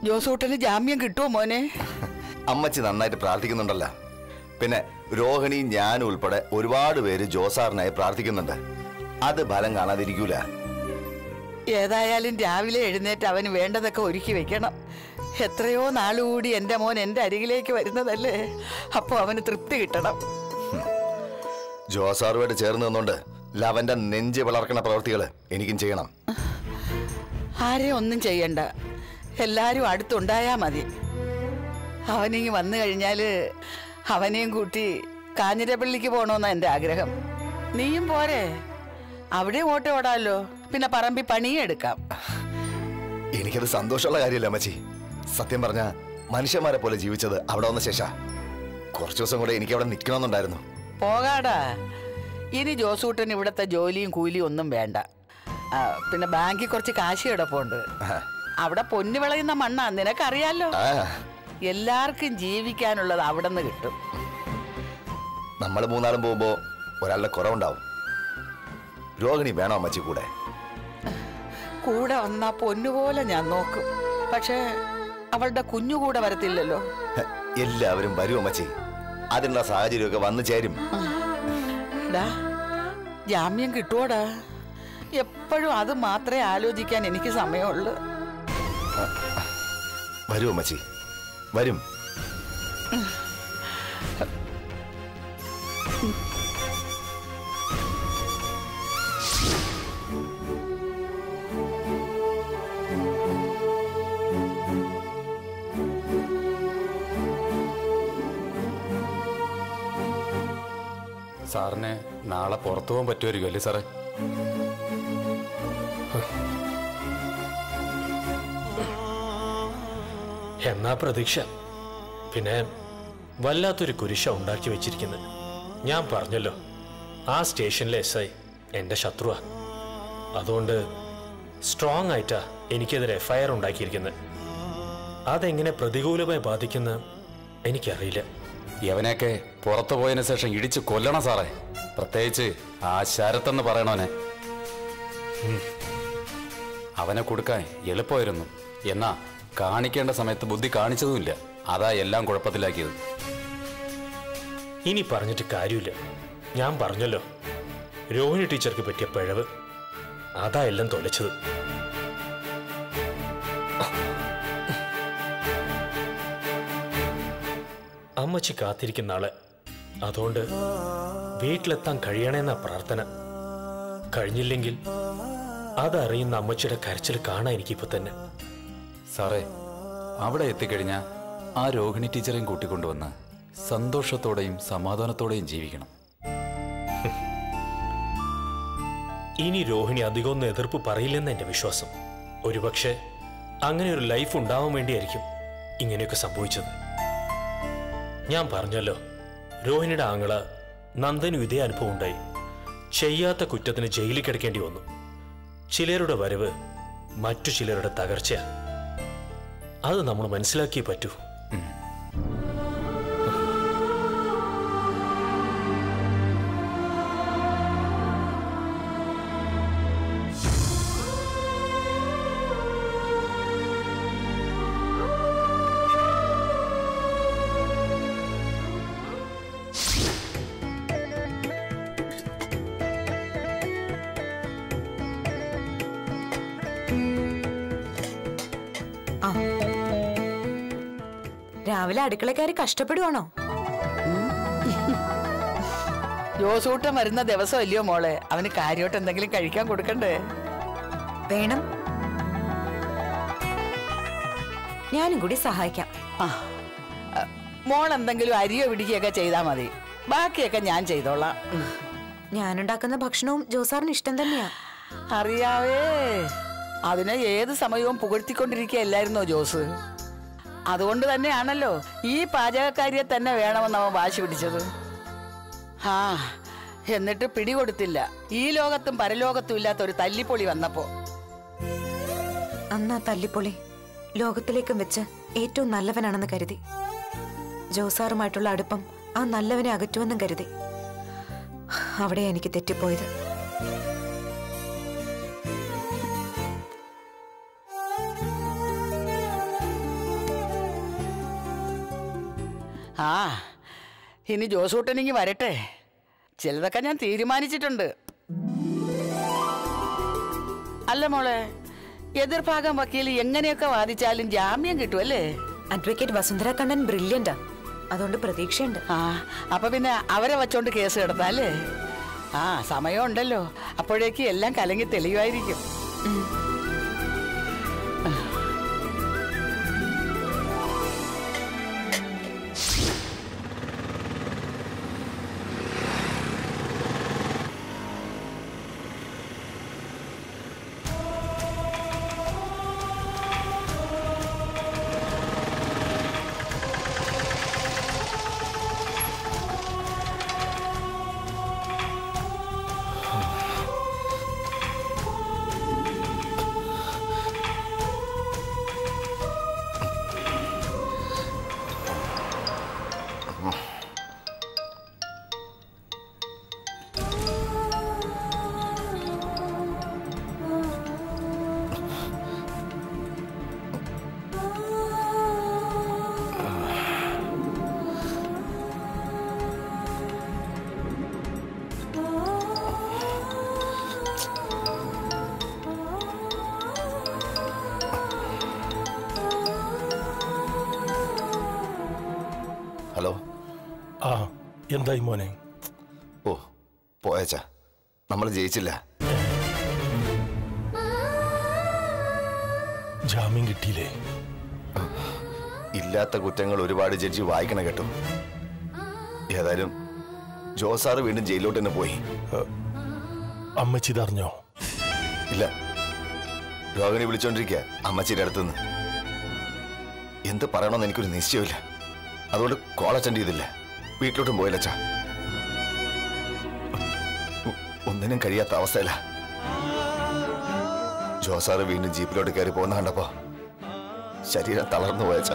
ജോസൂട്ടന് ജാമ്യം കിട്ടുമോ മോനെ അമ്മച്ചി നന്നായിട്ട് പ്രാർത്ഥിക്കുന്നുണ്ടല്ലോ പിന്നെ രോഹിണി ഞാൻ ഉൾപ്പെടെ ഒരുപാട് പേര് ജോസാറിനായി പ്രാർത്ഥിക്കുന്നുണ്ട് അത് ഫലം കാണാതിരിക്കൂല ഏതായാലും രാവിലെ എഴുന്നേറ്റ് അവന് വേണ്ടതൊക്കെ ഒരുക്കി വെക്കണം എത്രയോ നാളുകൂടി എൻ്റെ മോൻ എൻ്റെ അരികിലേക്ക് വരുന്നതല്ലേ അപ്പോൾ അവന് തൃപ്തി കിട്ടണം ജോസാറുമായിട്ട് ചേർന്ന് നിന്നുകൊണ്ട് ലവന്റെ നെഞ്ച് വളർക്കണ പ്രവൃത്തികൾ എനിക്കും ചെയ്യണം ആരെയും ഒന്നും ചെയ്യണ്ട എല്ലാരും അടുത്തുണ്ടായാ മതി അവനിങ്ങി വന്നു കഴിഞ്ഞാല് അവനെയും കൂട്ടി കാഞ്ഞിരപ്പള്ളിക്ക് പോകണമെന്നാ എൻ്റെ ആഗ്രഹം നീയും പോരെ അവിടെ ഓട്ടം ഓടാമല്ലോ പിന്നെ പറമ്പി പണിയും എടുക്കാം എനിക്കത് സന്തോഷമുള്ള കാര്യമല്ല അമ്മച്ചി സത്യം പറഞ്ഞ മനുഷ്യന്മാരെ പോലെ ജീവിച്ചത് അവിടെ വന്ന ശേഷ കുറച്ചു ദിവസം കൂടെ എനിക്ക് അവിടെ നിൽക്കണമെന്നുണ്ടായിരുന്നു പോകാടാ ഇനി ജോസൂട്ടൻ ഇവിടുത്തെ ജോലിയും കൂലിയും ഒന്നും വേണ്ട ആ, പിന്നെ ബാങ്കിൽ കുറച്ച് കാശ് കിടപ്പുണ്ട് അവിടെ പൊന്നു വിളയുന്ന മണ്ണാ നിനക്കറിയാലോ ആ എല്ലാവർക്കും ജീവിക്കാനുള്ളത് അവിടെ നിന്ന് കിട്ടും നമ്മൾ മൂന്നാളും പോകുമ്പോ ഒരാളുടെ കുറവുണ്ടാവും രോഹിണി വേണോ അമ്മച്ചി കൂടെ കൂടെ വന്നാ പൊന്നുപോലെ ഞാൻ നോക്കും പക്ഷേ അവളുടെ കുഞ്ഞു കൂടെ വരത്തില്ലല്ലോ ഹ, എല്ലാവരും വരും അമ്മച്ചി അതിനുള്ള സാഹചര്യമൊക്കെ വന്നു ചേരും ഡാ ജാമ്യം കിട്ടുവോടാ എപ്പോഴും അത് മാത്രമേ ആലോചിക്കാൻ എനിക്ക് സമയമുള്ളൂ വരും അമ്മച്ചി വരും സാറിന് നാളെ പുറത്തു പോകാൻ പറ്റുമായിരിക്കും അല്ലേ സാറേ എന്നാ പ്രതീക്ഷ പിന്നെ വല്ലാത്തൊരു കുരിശ ഉണ്ടാക്കി വെച്ചിരിക്കുന്നത് ഞാൻ പറഞ്ഞല്ലോ ആ സ്റ്റേഷനിലെ എസ് ഐ എൻ്റെ ശത്രുവാ അതുകൊണ്ട് സ്ട്രോങ് ആയിട്ടാ എനിക്കെതിരെ എഫ്ഐആർ ഉണ്ടാക്കിയിരിക്കുന്നത് അതെങ്ങനെ പ്രതികൂലമായി ബാധിക്കുന്ന എനിക്കറിയില്ല യവനെയൊക്കെ പുറത്തു പോയതിനു ശേഷം ഇടിച്ചു കൊല്ലണം സാറേ പ്രത്യേകിച്ച് ആ ശരത്തെന്ന് പറയണവനെ ഉം. അവനെ കൊടുക്കാൻ എളുപ്പമായിരുന്നു എന്നാ കാണിക്കേണ്ട സമയത്ത് ബുദ്ധി കാണിച്ചതുമില്ല അതാ എല്ലാം കുഴപ്പത്തിലാക്കിയത് ഇനി പറഞ്ഞിട്ട് കാര്യമില്ല ഞാൻ പറഞ്ഞല്ലോ രോഹിണി ടീച്ചർക്ക് പറ്റിയ പിഴവ് അതാ എല്ലാം തൊലച്ചത് അമ്മച്ചി കാത്തിരിക്കുന്ന ആള് അതുകൊണ്ട് വീട്ടിലെത്താൻ കഴിയണമെന്ന പ്രാർത്ഥന കഴിഞ്ഞില്ലെങ്കിൽ അതറിയുന്ന അമ്മച്ചിയുടെ കരച്ചിൽ കാണാൻ എനിക്കിപ്പോ തന്നെ സാറേ അവിടെ എത്തിക്കഴിഞ്ഞാൽ ആ രോഹിണി ടീച്ചറെയും കൂട്ടിക്കൊണ്ടുവന്ന് സന്തോഷത്തോടെയും സമാധാനത്തോടെയും ജീവിക്കണം ഇനി രോഹിണി അധികമൊന്നും എതിർപ്പ് പറയില്ലെന്ന് എന്റെ വിശ്വാസം ഒരുപക്ഷെ അങ്ങനെ ഒരു ലൈഫ് ഉണ്ടാവാൻ വേണ്ടിയായിരിക്കും ഇങ്ങനെയൊക്കെ സംഭവിച്ചത് ഞാൻ പറഞ്ഞല്ലോ രോഹിണിയുടെ ആങ്ങള നന്ദനും ഇതേ അനുഭവം ഉണ്ടായി ചെയ്യാത്ത കുറ്റത്തിന് ജയിലിൽ കിടക്കേണ്ടി വന്നു ചിലരുടെ വരവ് മറ്റു ചിലരുടെ തകർച്ചയാ അത് നമ്മൾ മനസ്സിലാക്കിയേ പറ്റൂ രാവിലെ അടുക്കളക്കാര് കഷ്ടപ്പെടുവാണോ ജോസൂട്ടൻ വരുന്ന ദിവസം അല്ലയോ മോളെ അവന് കാര്യമായിട്ട് എന്തെങ്കിലും കഴിക്കാൻ കൊടുക്കണ്ടേ വേണം ഞാനും കൂടി സഹായിക്കാം ആ ആ, മോൾ എന്തെങ്കിലും അരിയോ പിടിക്കുകയൊക്കെ ചെയ്താൽ മതി ബാക്കിയൊക്കെ ഞാൻ ചെയ്തോളാം ഉം. ഞാനുണ്ടാക്കുന്ന ഭക്ഷണവും ജോസാറിന് ഇഷ്ടം തന്നെയാ അറിയാവേ അതിനെ ഏത് സമയവും പുകഴ്ത്തിക്കൊണ്ടിരിക്കുകയല്ലായിരുന്നോ ജോസ് അതുകൊണ്ട് തന്നെയാണല്ലോ ഈ പാചകക്കാരിയെ തന്നെ വേണമെന്ന് അവൻ വാശി പിടിച്ചത് ആ എന്നിട്ട് പിടികൊടുത്തില്ല ഈ ലോകത്തും പരലോകത്തും ഇല്ലാത്ത ഒരു തല്ലിപ്പൊളി വന്നപ്പോ അന്ന് ആ തല്ലിപ്പൊളി ലോകത്തിലേക്കും വെച്ച് ഏറ്റവും നല്ലവനാണെന്ന് കരുതി ജോസാറുമായിട്ടുള്ള അടുപ്പം ആ നല്ലവനെ അകറ്റുമെന്നും കരുതി അവിടെ എനിക്ക് തെറ്റിപ്പോയത് ആ ഇനി ജോസൂട്ടനിങ്ങി വരട്ടെ ചിലതൊക്കെ ഞാൻ തീരുമാനിച്ചിട്ടുണ്ട് അല്ല മോളെ എതിർഭാഗം വക്കീൽ എങ്ങനെയൊക്കെ വാദിച്ചാലും ജാമ്യം കിട്ടുമല്ലേ അഡ്വക്കേറ്റ് വസുന്ധര കണ്ണൻ ബ്രില്യൻ്റാ അതുകൊണ്ട് പ്രതീക്ഷയുണ്ട് ആ അപ്പൊ പിന്നെ അവരെ വച്ചോണ്ട് കേസ് കിടത്താം അല്ലേ ആ സമയമുണ്ടല്ലോ അപ്പോഴേക്ക് എല്ലാം കലങ്ങി തെളിയുമായിരിക്കും ഹലോ ആ എന്തായി മോനെ ഓ പോയച്ചാ നമ്മൾ ജയിച്ചില്ല ജാമ്യം കിട്ടിയില്ലേ ഇല്ലാത്ത കുറ്റങ്ങൾ ഒരുപാട് ജഡ്ജി വായിക്കണ കേട്ടു ഏതായാലും ജോസാറ് വീണ്ടും ജയിലിലോട്ട് തന്നെ പോയി അമ്മച്ചി ഇതറിഞ്ഞോ ഇല്ല രോഹിണി വിളിച്ചോണ്ടിരിക്കുക അമ്മച്ചിയുടെ അടുത്തുനിന്ന് എന്ത് പറയണമെന്ന് എനിക്കൊരു നിശ്ചയമില്ല അതുകൊണ്ട് കോൾ അറ്റൻഡ് ചെയ്തില്ല വീട്ടിലോട്ടും പോയില്ല അച്ഛാ ഒ- ഒന്നിനും കഴിയാത്ത അവസ്ഥയില ജോസാറ് വീണ്ടും ജീപ്പിലോട്ട് കയറി പോകുന്ന കണ്ടപ്പോ ശരീരം തളർന്നു പോയച്ച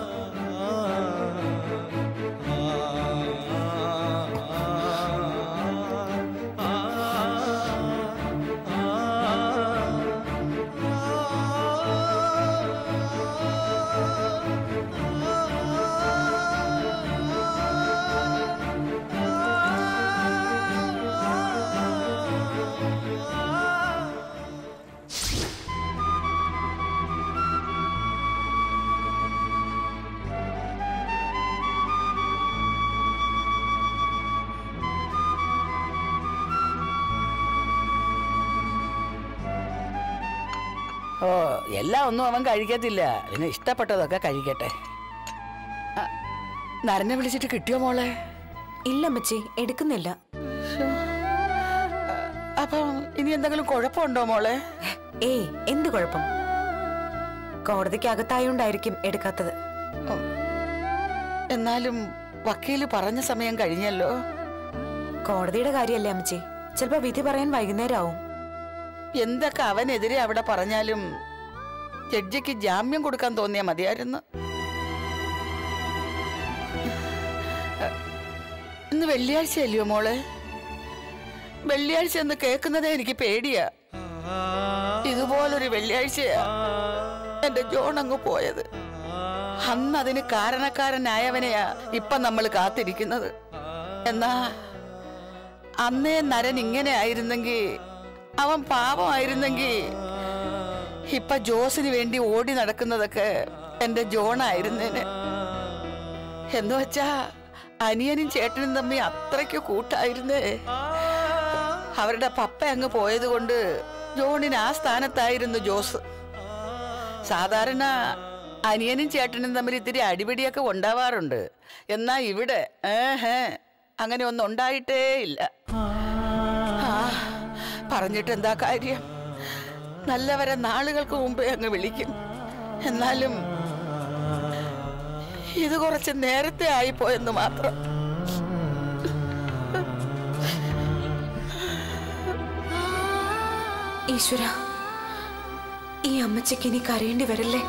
ഓ എല്ലാം ഒന്നും അവൻ കഴിക്കത്തില്ല പിന്നെ ഇഷ്ടപ്പെട്ടതൊക്കെ കഴിക്കട്ടെ ആ, നരനെ വിളിച്ചിട്ട് കിട്ടിയോ മോളെ ഇല്ല അമ്മച്ചി എടുക്കുന്നില്ല അപ്പം ഇനി എന്തെങ്കിലും കുഴപ്പമുണ്ടോ മോളെ ഏയ് എന്ത് കുഴപ്പം കോടതിക്കകത്തായോണ്ടായിരിക്കും എടുക്കാത്തത് എന്നാലും വക്കീല് പറഞ്ഞ സമയം കഴിഞ്ഞല്ലോ കോടതിയുടെ കാര്യമല്ലേ അമ്മച്ചി ചിലപ്പോ വിധി പറയാൻ വൈകുന്നേരം ആവും എന്തൊക്കെ അവനെതിരെ അവിടെ പറഞ്ഞാലും ജഡ്ജിക്ക് ജാമ്യം കൊടുക്കാൻ തോന്നിയാ മതിയായിരുന്നു ഇന്ന് വെള്ളിയാഴ്ച അല്ലയോ മോളെ വെള്ളിയാഴ്ച എന്ന് കേൾക്കുന്നതേ എനിക്ക് പേടിയാ ഇതുപോലൊരു വെള്ളിയാഴ്ചയാ എന്റെ ജോൺ അങ്ങ് പോയത് അന്ന് അതിന് കാരണക്കാരനായവനെയാ ഇപ്പൊ നമ്മൾ കാത്തിരിക്കുന്നത് എന്നാ അന്നേ നരൻ ഇങ്ങനെ ആയിരുന്നെങ്കിൽ അവൻ പാപമായിരുന്നെങ്കിൽ ഇപ്പൊ ജോസിന് വേണ്ടി ഓടി നടക്കുന്നതൊക്കെ എന്റെ ജോണായിരുന്നേന് എന്ന് വെച്ചാ അനിയനും ചേട്ടനും തമ്മി അത്രയ്ക്ക് കൂട്ടായിരുന്നേ അവരുടെ പപ്പ അങ്ങ് പോയത് കൊണ്ട് ജോണിന് ആ സ്ഥാനത്തായിരുന്നു ജോസ് സാധാരണ അനിയനും ചേട്ടനും തമ്മിൽ ഇത്തിരി അടിപിടിയൊക്കെ ഉണ്ടാവാറുണ്ട് എന്നാ ഇവിടെ ഏഹേ അങ്ങനെ ഒന്നും ഉണ്ടായിട്ടേ ഇല്ല ആ, പറഞ്ഞിട്ട് എന്താ കാര്യം നല്ലവരെ നാളുകൾക്ക് മുമ്പേ അങ്ങ് വിളിക്കും എന്നാലും ഇത് കുറച്ച് നേരത്തെ ആയിപ്പോയെന്ന് മാത്രം ഈശ്വര ഈ അമ്മച്ചിക്ക് ഇനി കരയേണ്ടി വരല്ലേ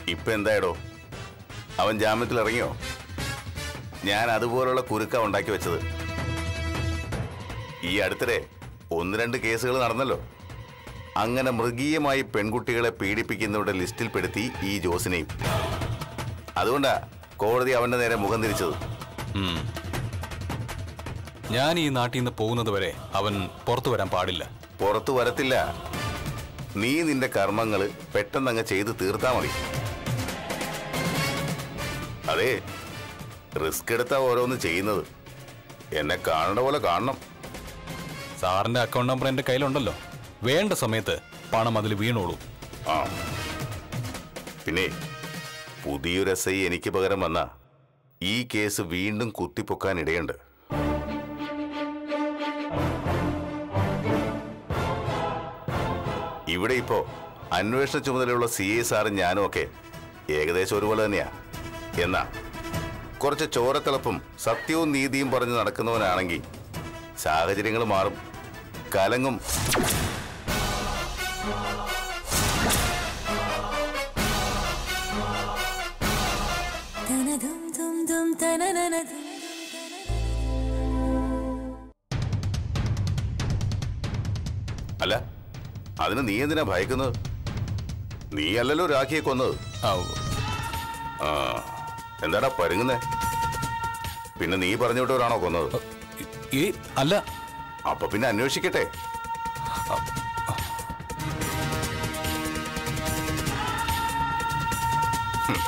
ഇപ്പൊ എന്തായടോ അവൻ ജാമ്യത്തിൽ ഇറങ്ങിയോ ഞാൻ അതുപോലുള്ള കുരുക്ക ഉണ്ടാക്കി വെച്ചത് ഈ അടുത്തിടെ ഒന്ന് രണ്ട് കേസുകൾ നടന്നല്ലോ അങ്ങനെ മൃഗീയമായി പെൺകുട്ടികളെ പീഡിപ്പിക്കുന്നവരുടെ ലിസ്റ്റിൽ പെടുത്തി ഈ ജോസിനെയും അതുകൊണ്ടാ കോടതി അവന്റെ നേരെ മുഖം തിരിച്ചത് ഉം. ഞാൻ ഈ നാട്ടിൽ നിന്ന് പോകുന്നത് വരെ അവൻ പുറത്തു വരാൻ പാടില്ല പുറത്തു വരത്തില്ല നീ നിന്റെ കർമ്മങ്ങള് പെട്ടെന്നങ്ങ് ചെയ്ത് തീർത്താ മതി അതെ റിസ്ക് എടുത്താ ഓരോന്ന് ചെയ്യുന്നത് എന്നെ കാണേണ്ട പോലെ കാണണം സാറിന്റെ അക്കൗണ്ട് നമ്പർ എന്റെ കയ്യിലുണ്ടല്ലോ വേണ്ട സമയത്ത് പണം അതിൽ വീണോളൂ ആ പിന്നെ പുതിയൊരു എസ് ഐ എനിക്ക് പകരം വന്ന ഈ കേസ് വീണ്ടും കുത്തിപ്പൊക്കാൻ ഇടയുണ്ട് ഇവിടെ ഇപ്പോ അന്വേഷണ ചുമതലയുള്ള സി ഐ സാറും ഞാനും ഒക്കെ ഏകദേശം ഒരുപോലെ തന്നെയാ എന്നാ കുറച്ച് ചോരത്തിളപ്പും സത്യവും നീതിയും പറഞ്ഞ് നടക്കുന്നവനാണെങ്കിൽ സാഹചര്യങ്ങൾ മാറും കലങ്ങും അല്ല അതിന് നീ എന്തിനാ ഭയക്കുന്നത് നീ അല്ലല്ലോ രാഖിയെ കൊന്നത് ആ, ആ എന്താടാ പരുങ്ങുന്നേ പിന്നെ നീ പറഞ്ഞു വിട്ടവരാണോ കൊന്നത് ഈ അല്ല അപ്പൊ പിന്നെ അന്വേഷിക്കട്ടെ ഹും.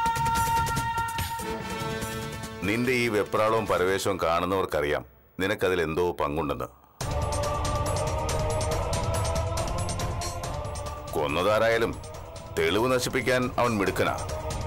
നിന്റെ ഈ വെപ്രാളവും പരവേശവും കാണുന്നവർക്കറിയാം നിനക്കതിൽ എന്തോ പങ്കുണ്ടെന്ന് കൊന്നതാരായാലും തെളിവ് നശിപ്പിക്കാൻ അവൻ മിടുക്കനാ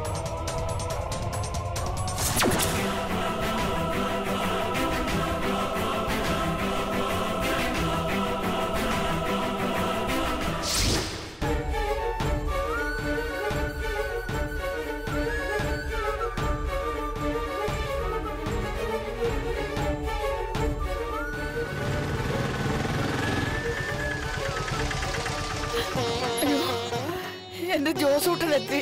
എന്റെ ജോസൂട്ടനെത്തി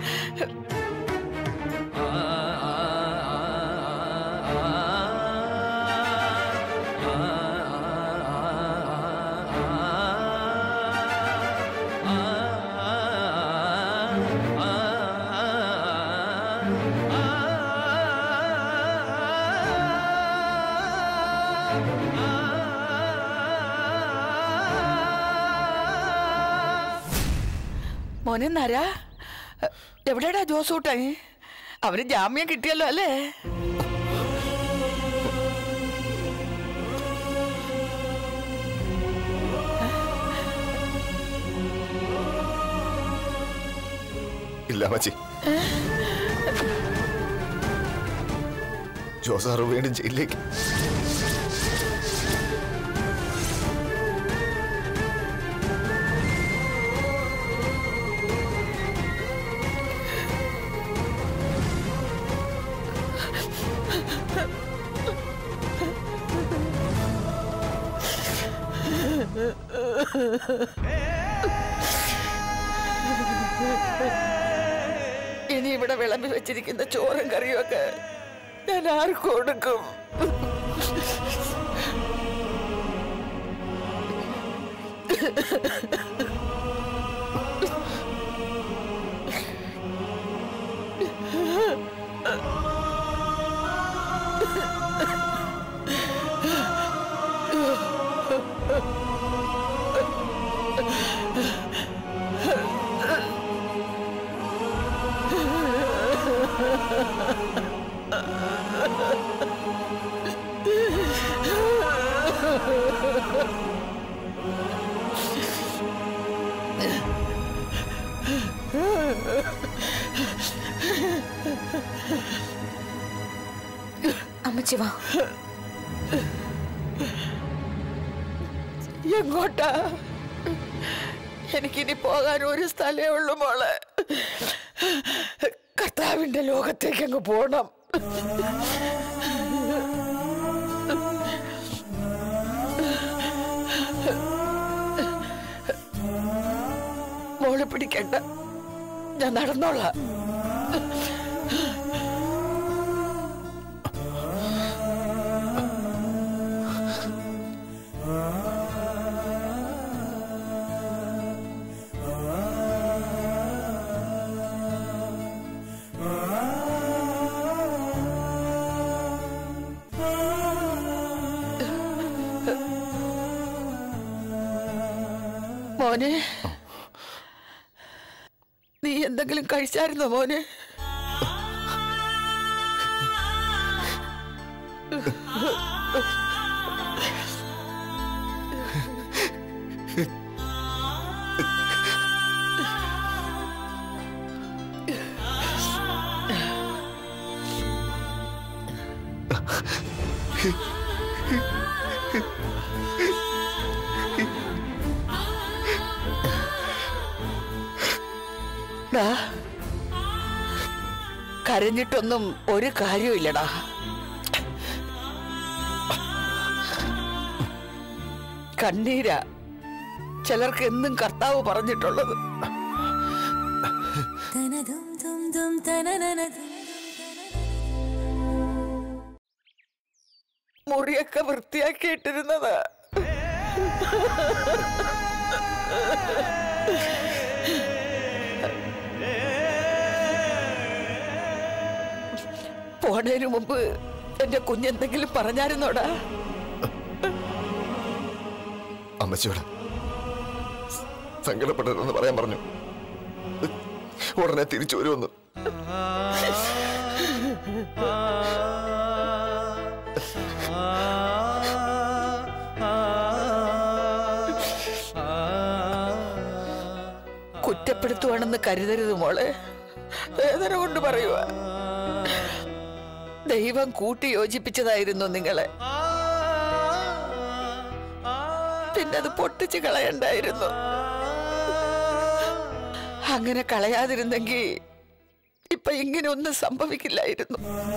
മോനെ നരാ എവിടെയാടാ ജോസൂട്ടൻ അവന് ജാമ്യം കിട്ടിയല്ലോ അല്ലേ ഇല്ല മച്ചി ജോസാറ് വീണ്ടും ജയിലിലേക്ക് ഇനി ഇവിടെ വിളമ്പി വെച്ചിരിക്കുന്ന ചോറും കറിയും ഒക്കെ ഞാൻ ആർക്ക് കൊടുക്കും അമ്മച്ചി വാ എങ്ങോട്ടാ എനിക്കിനി പോകാൻ ഒരു സ്ഥലേ ഉള്ളൂ മോളെ കർത്താവിന്റെ ലോകത്തേക്ക് അങ്ങ് പോണം മോള് പിടിക്കണ്ട ഞാൻ നടന്നോളാം മോനെ നീ എന്തെങ്കിലും കഴിച്ചായിരുന്നോ മോനെ ഡാ, കരഞ്ഞിട്ടൊന്നും ഒരു കാര്യമില്ലടാ കണ്ണീരാ ചിലർക്ക് എന്നും കർത്താവ് പറഞ്ഞിട്ടുള്ളത് മുറിയൊക്കെ വൃത്തിയാക്കിയിട്ടിരുന്നതാ പോണതിന് മുമ്പ് എന്റെ കുഞ്ഞെന്തെങ്കിലും പറഞ്ഞായിരുന്നോടാ അമ്മച്ചിയോട് സങ്കടപ്പെടരുതെന്ന് പറയാൻ പറഞ്ഞു ഉടനെ തിരിച്ചു വരുമെന്ന് കുറ്റപ്പെടുത്തുവാണെന്ന് കരുതരുത് മോളെ വേദന കൊണ്ട് പറയുക ദൈവം കൂട്ടി യോജിപ്പിച്ചതായിരുന്നു നിങ്ങളെ പിന്നെ അത് പൊട്ടിച്ച് കളയണ്ടായിരുന്നു അങ്ങനെ കളയാതിരുന്നെങ്കിൽ ഇപ്പൊ ഇങ്ങനെ ഒന്നും സംഭവിക്കില്ലായിരുന്നു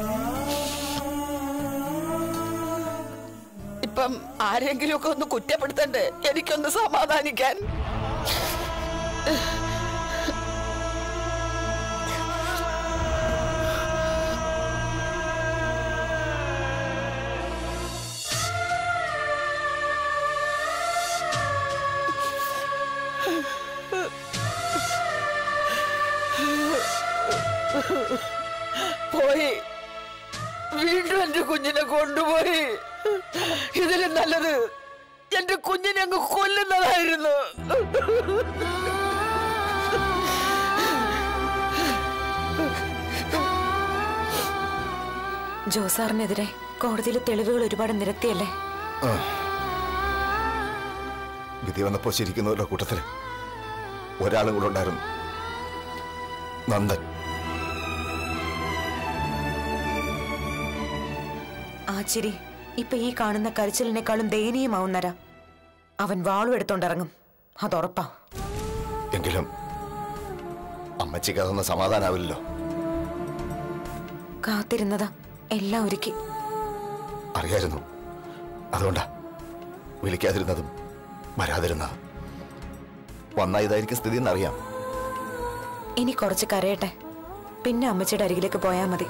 ഇപ്പം ആരെങ്കിലും ഒക്കെ ഒന്ന് കുറ്റപ്പെടുത്തണ്ടേ എനിക്കൊന്ന് സമാധാനിക്കാൻ പോയി വീണ്ടും എന്റെ കുഞ്ഞിനെ കൊണ്ടുപോയി ഇതിലും നല്ലത് എന്റെ കുഞ്ഞിനെ അങ്ങ് കൊല്ലുന്നതായിരുന്നു ജോസാറിനെതിരെ കോടതിയിലെ തെളിവുകൾ ഒരുപാട് നിരത്തിയല്ലേ വിധി വന്നപ്പോ ശരിക്കുന്നവരുടെ കൂട്ടത്തില് ഒരാളും കൂടെ ഉണ്ടായിരുന്നു നന്ദൻ ആ ചിരി ഇപ്പൊ ഈ കാണുന്ന കരച്ചിലിനേക്കാളും ദയനീയമാവുന്നരാ അവൻ വാളും എടുത്തോണ്ടിറങ്ങും അതുറപ്പാ എങ്കിലും അമ്മച്ചിക്ക് അതൊന്നും സമാധാനാവില്ലല്ലോ കാത്തിരുന്നതാ എല്ലാം ഒരുക്കി അറിയായിരുന്നു അതുകൊണ്ടാ വിളിക്കാതിരുന്നതും വരാതിരുന്നതും വന്ന ഇതായിരിക്കും സ്ഥിതി എന്നറിയാം ഇനി കുറച്ച് കരയട്ടെ പിന്നെ അമ്മച്ചിയുടെ അരികിലേക്ക് പോയാൽ മതി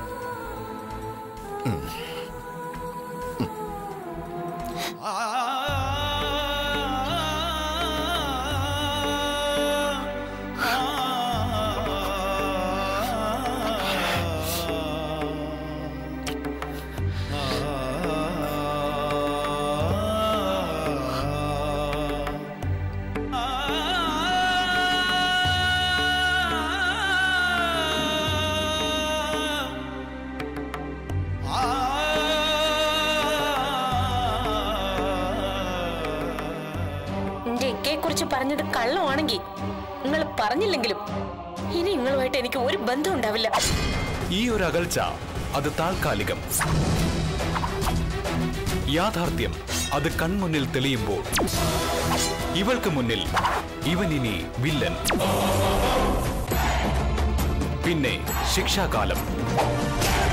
എന്റെ ഇക്കയെ കുറിച്ച് പറഞ്ഞത് കള്ളമാണെങ്കിൽ നിങ്ങൾ പറഞ്ഞില്ലെങ്കിലും ഇനി നിങ്ങളുമായിട്ട് എനിക്ക് ഒരു ബന്ധം ഉണ്ടാവില്ല ഈ ഒരു അകൽച്ച അത് താൽക്കാലികം യാഥാർത്ഥ്യം അത് കൺമുന്നിൽ തെളിയുമ്പോൾ ഇവൾക്ക് മുന്നിൽ ഇവൻ ഇനി വില്ലൻ പിന്നെ ശിക്ഷാകാലം